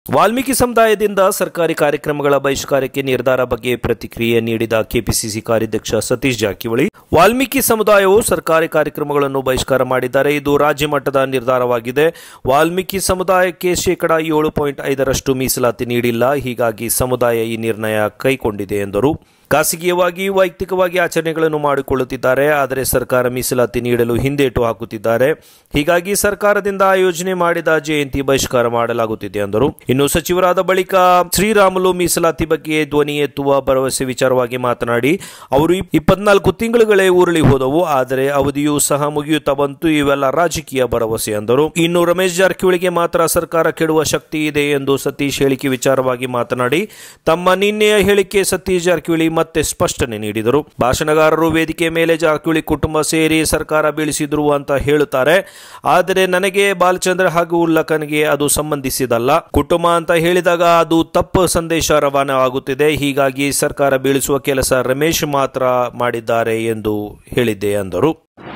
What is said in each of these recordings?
ವಾಲ್ಮೀಕಿ ಸಮುದಾಯದಿಂದ ಸರ್ಕಾರಿ ಕಾರ್ಯಕ್ರಮಗಳ ಬಹಿಷ್ಕಾರಕ್ಕೆ ನಿರ್ಧಾರ ಬಗ್ಗೆ ಪ್ರತಿಕ್ರಿಯೆ ನೀಡಿದ ಕೆಪಿಸಿಸಿ ಕಾರ್ಯಾಧ್ಯಕ್ಷ ಸತೀಶ್ ಜಾರಕಿಹೊಳಿ ವಾಲ್ಮೀಕಿ ಸಮುದಾಯವು ಸರ್ಕಾರಿ ಕಾರ್ಯಕ್ರಮಗಳನ್ನು ಬಹಿಷ್ಕಾರ ಮಾಡಿದ್ದಾರೆ ಇದು ರಾಜ್ಯ ಮಟ್ಟದ ನಿರ್ಧಾರವಾಗಿದೆ ವಾಲ್ಮೀಕಿ ಸಮುದಾಯಕ್ಕೆ ಶೇಕಡಾ ಏಳು ಪಾಯಿಂಟ್ ಐದರಷ್ಟು ಮೀಸಲಾತಿ ನೀಡಿಲ್ಲ ಹೀಗಾಗಿ ಸಮುದಾಯ ಈ ನಿರ್ಣಯ ಕೈಗೊಂಡಿದೆ ಎಂದರು ಖಾಸಗಿಯವಾಗಿ ವೈಯಕ್ತಿಕವಾಗಿ ಆಚರಣೆಗಳನ್ನು ಮಾಡಿಕೊಳ್ಳುತ್ತಿದ್ದಾರೆ ಆದರೆ ಸರ್ಕಾರ ಮೀಸಲಾತಿ ನೀಡಲು ಹಿಂದೇಟು ಹಾಕುತ್ತಿದ್ದಾರೆ ಹೀಗಾಗಿ ಸರ್ಕಾರದಿಂದ ಆಯೋಜನೆ ಮಾಡಿದ ಜಯಂತಿ ಬಹಿಷ್ಕಾರ ಮಾಡಲಾಗುತ್ತಿದೆ ಎಂದರು ಇನ್ನು ಸಚಿವರಾದ ಬಳಿಕ ಶ್ರೀರಾಮುಲು ಮೀಸಲಾತಿ ಬಗ್ಗೆ ಧ್ವನಿ ಎತ್ತುವ ಭರವಸೆ ವಿಚಾರವಾಗಿ ಮಾತನಾಡಿ ಅವರು ಇಪ್ಪತ್ನಾಲ್ಕು ತಿಂಗಳುಗಳೇ ಉರುಳಿ ಹೋದವು ಆದರೆ ಅವಧಿಯೂ ಸಹ ಮುಗಿಯುತ್ತಾ ಬಂತು ಇವೆಲ್ಲ ರಾಜಕೀಯ ಭರವಸೆ ಎಂದರು ಇನ್ನು ರಮೇಶ್ ಜಾರಕಿಹೊಳಿಗೆ ಮಾತ್ರ ಸರ್ಕಾರ ಕೆಡುವ ಶಕ್ತಿ ಇದೆ ಎಂದು ಸತೀಶ್ ಹೇಳಿಕೆ ವಿಚಾರವಾಗಿ ಮಾತನಾಡಿ ತಮ್ಮ ನಿನ್ನೆಯ ಹೇಳಿಕೆ ಸತೀಶ್ ಜಾರಕಿಹೊಳಿ ಮತ್ತೆ ಸ್ಪಷ್ಟನೆ ನೀಡಿದರು ಭಾಷಣಗಾರರು ವೇದಿಕೆ ಮೇಲೆ ಜಾರಕಿಹೊಳಿ ಕುಟುಂಬ ಸೇರಿ ಸರ್ಕಾರ ಬೀಳಿಸಿದ್ರು ಅಂತ ಹೇಳುತ್ತಾರೆ ಆದರೆ ನನಗೆ ಬಾಲಚಂದ್ರ ಹಾಗೂ ಉಲ್ಲಖನ್ಗೆ ಅದು ಸಂಬಂಧಿಸಿದಲ್ಲ ಕುಟುಂಬ ಅಂತ ಹೇಳಿದಾಗ ಅದು ತಪ್ಪು ಸಂದೇಶ ರವಾನೆ ಆಗುತ್ತಿದೆ ಹೀಗಾಗಿ ಸರ್ಕಾರ ಬೀಳಿಸುವ ಕೆಲಸ ರಮೇಶ್ ಮಾತ್ರ ಮಾಡಿದ್ದಾರೆ ಎಂದು ಹೇಳಿದ್ದೆ ಎಂದರು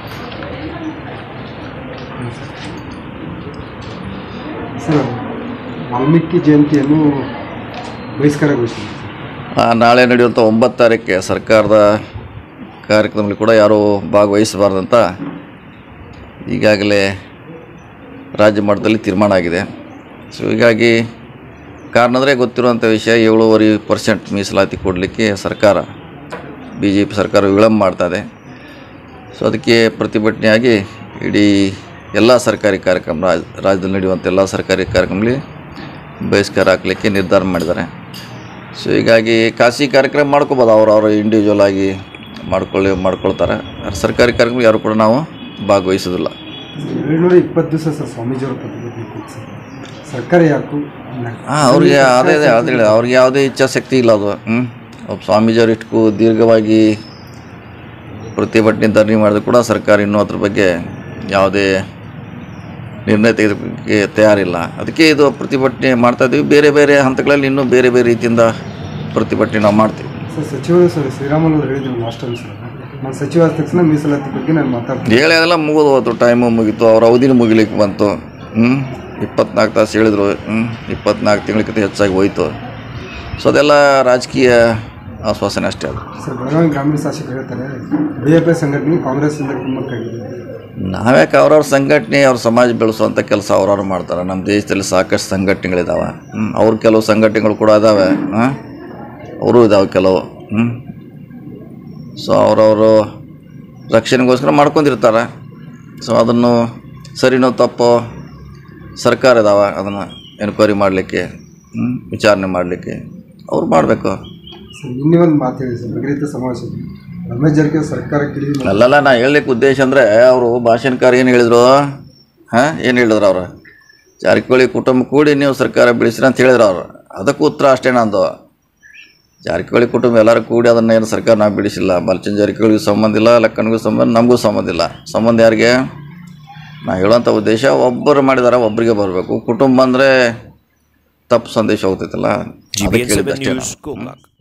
ಸರ್ ವಾಲ್ಮೀಕಿ ಜಯಂತಿಯನ್ನು ಬಹಿಷ್ಕಾರಗೊಳಿಸಿದೆ ಆ, ನಾಳೆ ನಡೆಯುವಂಥ ಒಂಬತ್ತು ತಾರೀಕಿಗೆ ಸರ್ಕಾರದ ಕಾರ್ಯಕ್ರಮದಲ್ಲಿ ಕೂಡ ಯಾರೂ ಭಾಗವಹಿಸಬಾರ್ದಂತ ಈಗಾಗಲೇ ರಾಜ್ಯ ಮಟ್ಟದಲ್ಲಿ ತೀರ್ಮಾನ ಆಗಿದೆ ಸೊ ಹೀಗಾಗಿ ಕಾರಣ ಅಂದರೆ ಗೊತ್ತಿರುವಂಥ ವಿಷಯ ಏಳೂವರೆ ಪರ್ಸೆಂಟ್ ಮೀಸಲಾತಿ ಕೊಡಲಿಕ್ಕೆ ಸರ್ಕಾರ ಬಿ ಜೆ ಪಿ ಸರ್ಕಾರ ವಿಳಂಬ ಮಾಡ್ತಾಯಿದೆ ಸೊ ಅದಕ್ಕೆ ಪ್ರತಿಭಟನೆಯಾಗಿ ಇಡೀ ಎಲ್ಲ ಸರ್ಕಾರಿ ಕಾರ್ಯಕ್ರಮ ರಾಜ್ ರಾಜ್ಯದಲ್ಲಿ ನಡೆಯುವಂಥ ಎಲ್ಲ ಸರ್ಕಾರಿ ಕಾರ್ಯಕ್ರಮಗಳಲ್ಲಿ ಬಹಿಷ್ಕಾರ ಹಾಕಲಿಕ್ಕೆ ನಿರ್ಧಾರ ಮಾಡಿದ್ದಾರೆ ಸೊ ಹೀಗಾಗಿ ಖಾಸಗಿ ಕಾರ್ಯಕ್ರಮ ಮಾಡ್ಕೋಬೋದು ಅವ್ರು ಅವರು ಇಂಡಿವಿಜುವಲ್ ಆಗಿ ಮಾಡ್ಕೊಳ್ಳಿ ಮಾಡ್ಕೊಳ್ತಾರೆ ಸರ್ಕಾರಿ ಕಾರ್ಯಕ್ರಮ ಯಾರು ಕೂಡ ನಾವು ಭಾಗವಹಿಸೋದಿಲ್ಲ ಏಳ್ನೂರ ಇಪ್ಪತ್ತು ದಿವಸ ಸರ್ ಸ್ವಾಮೀಜಿಯವರ ಪ್ರತಿಭಟನೆ ಕೂತು ಸರ್ ಸರ್ಕಾರ ಯಾಕು ಹಾಂ ಅವ್ರಿಗೆ ಅದೇ ಅದೇ ಅದೇ ಹೇಳಿ ಅವ್ರಿಗೆ ಯಾವುದೇ ಇಚ್ಛಾಶಕ್ತಿ ಇಲ್ಲ ಅದು ಹ್ಞೂ ಒಬ್ಬ ಸ್ವಾಮೀಜಿಯವ್ರು ಇಷ್ಟು ದೀರ್ಘವಾಗಿ ಪ್ರತಿಭಟನೆ ಧರಣಿ ಮಾಡಿದ್ರು ಕೂಡ ಸರ್ಕಾರ ಇನ್ನೂ ಅದ್ರ ಬಗ್ಗೆ ಯಾವುದೇ ನಿರ್ಣಯ ತೆಗೆದುಕೊಳ್ಳಕ್ಕೆ ತಯಾರಿಲ್ಲ ಅದಕ್ಕೆ ಇದು ಪ್ರತಿಭಟನೆ ಮಾಡ್ತಾ ಇದ್ದೀವಿ ಬೇರೆ ಬೇರೆ ಹಂತಗಳಲ್ಲಿ ಇನ್ನೂ ಬೇರೆ ಬೇರೆ ರೀತಿಯಿಂದ ಪ್ರತಿಭಟನೆ ನಾವು ಮಾಡ್ತೀವಿ ಸರ್ ಸಚಿವರು ಸರ್ ಶ್ರೀರಾಮುಲು ಅವರು ಹೇಳಿದ್ರು ಲಾಸ್ಟ್ ಟೈಮ್ ಸರ್ ನಾನು ಸಚಿವ ಆದ ತಕ್ಷಣ ಮೀಸಲಾತಿ ಬಗ್ಗೆ ನಾನು ಮಾತಾಡ್ತೀನಿ ಹೇಳಿ ಅದೆಲ್ಲ ಮುಗಿದು ಹೋಯ್ತು ಟೈಮು ಮುಗೀತು ಅವ್ರ ಅವಧಿನ ಮುಗಿಲಿಕ್ಕೆ ಬಂತು ಹ್ಞೂ ಇಪ್ಪತ್ನಾಲ್ಕು ತಾಸು ಹೇಳಿದ್ರು ಹ್ಞೂ ಇಪ್ಪತ್ನಾಲ್ಕು ತಿಂಗಳಕ್ಕಿಂತ ಹೆಚ್ಚಾಗಿ ಹೋಯ್ತು ಸೊ ಅದೆಲ್ಲ ರಾಜಕೀಯ ಆಶ್ವಾಸನೆ ಅಷ್ಟೇ ಅದು ಸರ್ ಬೆಳಗಾವಿ ಗ್ರಾಮೀಣ ಶಾಸಕರು ಹೇಳ್ತಾರೆ ಬಿ ಎಫ್ ಐ ಸಂಘಟನೆ ಕಾಂಗ್ರೆಸ್ಸಿಂದ ಕುಮ್ಮಕ್ಕಾಗಿದೆ ನಾವ್ಯಾಕೆ ಅವ್ರವ್ರ ಸಂಘಟನೆ ಅವ್ರ ಸಮಾಜ ಬೆಳೆಸುವಂಥ ಕೆಲಸ ಅವ್ರವ್ರು ಮಾಡ್ತಾರೆ ನಮ್ಮ ದೇಶದಲ್ಲಿ ಸಾಕಷ್ಟು ಸಂಘಟನೆಗಳಿದ್ದಾವೆ ಹ್ಞೂ ಅವ್ರ ಕೆಲವು ಸಂಘಟನೆಗಳು ಕೂಡ ಇದ್ದಾವೆ ಹಾಂ ಅವರು ಇದ್ದಾವೆ ಕೆಲವು ಹ್ಞೂ ಸೊ ಅವ್ರವರು ರಕ್ಷಣೆಗೋಸ್ಕರ ಮಾಡ್ಕೊಂಡಿರ್ತಾರೆ ಸೊ ಅದನ್ನು ಸರಿನೋ ತಪ್ಪೋ ಸರ್ಕಾರ ಇದಾವೆ ಅದನ್ನು ಎನ್ಕ್ವೈರಿ ಮಾಡಲಿಕ್ಕೆ ವಿಚಾರಣೆ ಮಾಡಲಿಕ್ಕೆ ಅವ್ರು ಮಾಡಬೇಕು ಸರ್ ಇನ್ನೇ ಒಂದು ಮಾತು ಹೇಳಿ ಸರ್ ಭಗೀರಥ ಸಮಾವೇಶದಲ್ಲಿ ರಮೇಶ್ ಜಾರಕಿಹೊಳಿ ಸರ್ಕಾರಕ್ಕೆ ಹಿಡಿದು ಅಲ್ಲಲ್ಲ ನಾ ಹೇಳಲಿಕ್ಕೆ ಉದ್ದೇಶ ಅಂದರೆ ಅವರು ಭಾಷಣಕಾರ ಏನು ಹೇಳಿದರು ಹಾಂ ಏನು ಹೇಳಿದ್ರು ಅವರು ಜಾರಕಿಹೊಳಿ ಕುಟುಂಬ ಕೂಡಿ ನೀವು ಸರ್ಕಾರ ಬೆಳೆಸ್ರಿ ಅಂತ ಹೇಳಿದ್ರು ಅವರು ಅದಕ್ಕೂ ಉತ್ತರ ಅಷ್ಟೇ ನಂದು ಜಾರಕಿಹೊಳಿ ಕುಟುಂಬ ಎಲ್ಲರೂ ಕೂಡಿ ಅದನ್ನು ಏನು ಸರ್ಕಾರ ನಾವು ಬಿಡಿಸಿಲ್ಲ ಮಲ್ಚನ್ ಜಾರಕಿಹೊಳಿಗೂ ಸಂಬಂಧ ಇಲ್ಲ ಲಕ್ಕನ್ಗೂ ಸಂಬಂಧ ನಮಗೂ ಸಂಬಂಧ ಇಲ್ಲ ಸಂಬಂಧ ಯಾರಿಗೆ ನಾ ಹೇಳುವಂಥ ಉದ್ದೇಶ ಒಬ್ಬರು ಮಾಡಿದಾರೆ ಒಬ್ಬರಿಗೆ ಬರಬೇಕು ಕುಟುಂಬ ಅಂದರೆ ತಪ್ಪು ಸಂದೇಶ ಹೋಗ್ತೈತಲ್ಲ ಅದಕ್ಕೆ ಜಿಬಿಎನ್ ಹೇಳಿದ್ದು ಅಷ್ಟೇ ನ್ಯೂಸ್ ನಾನು. ಗೋಕಾಕ್